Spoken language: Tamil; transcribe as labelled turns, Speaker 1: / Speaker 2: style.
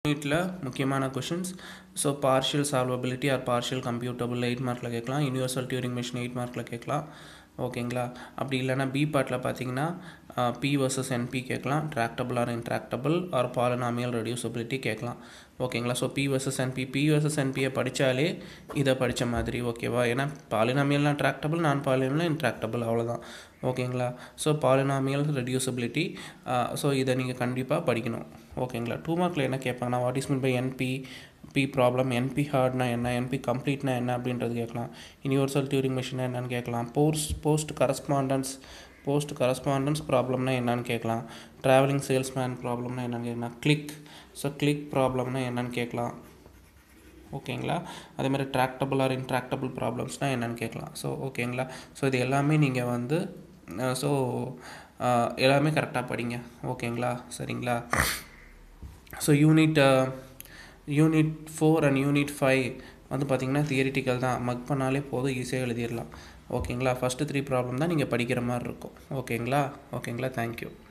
Speaker 1: யூனிட்டில் முக்கியமான questions so partial solvability or partial computable eight மார்க்கில் கேட்கலாம் யூனிவர்சல் டியூரிங் மிஷின் எயிட் மார்க்கில் கேட்கலாம் ஓகேங்களா அப்படி இல்லைனா பி பார்ட்டில் பார்த்தீங்கன்னா பி வர்சஸ் என்பி கேட்கலாம் tractable or intractable or polynomial reducibility கேட்கலாம் ஓகேங்களா so P versus NP P versus என்பியை படித்தாலே இதை படித்த மாதிரி ஓகேவா ஏன்னா பாலினாமியல்னால் ட்ராக்டபிள் நான் பாலினாமியல் இன்ட்ராக்டபிள் அவ்வளோதான் ஓகேங்களா ஸோ பாலினாமியல் ரெடியூசபிலிட்டி ஸோ இதை நீங்கள் கண்டிப்பாக படிக்கணும் ஓகேங்களா டூ மார்க்கில் என்ன கேட்பாங்கன்னா what is mean by NP P problem NP ஹார்ட்னா என்ன என்பி கம்ப்ளீட்னா என்ன அப்படின்றது கேட்கலாம் யூனிவர்சல் டியூரிங் மிஷினா என்னன்னு கேட்கலாம் post post correspondence post correspondence ப்ராப்ளம்னா என்னன்னு கேட்கலாம் ட்ராவலிங் சேல்ஸ்மேன் ப்ராப்ளம்னா என்னன்னு கேட்கலாம் கிளிக் ஸோ கிளிக் ப்ராப்ளம்னா என்னன்னு கேட்கலாம் ஓகேங்களா அதே மாதிரி ட்ராக்டபிள் ஆர் இன்ட்ராக்டபிள் ப்ராப்ளம்ஸ்னால் என்னென்னு கேட்கலாம் ஸோ ஓகேங்களா ஸோ இது எல்லாமே நீங்கள் வந்து ஸோ எல்லாமே கரெக்டாக படிங்க ஓகேங்களா சரிங்களா so unit unit four and unit five வந்து பார்த்திங்கன்னா தியரிட்டிக்கல் தான் மக் பண்ணாலே போதும் ஈஸியாக எழுதிடலாம் ஓகேங்களா ஃபஸ்ட்டு த்ரீ ப்ராப்ளம் தான் நீங்கள் படிக்கிற மாதிரி இருக்கும் ஓகேங்களா ஓகேங்களா தேங்க்யூ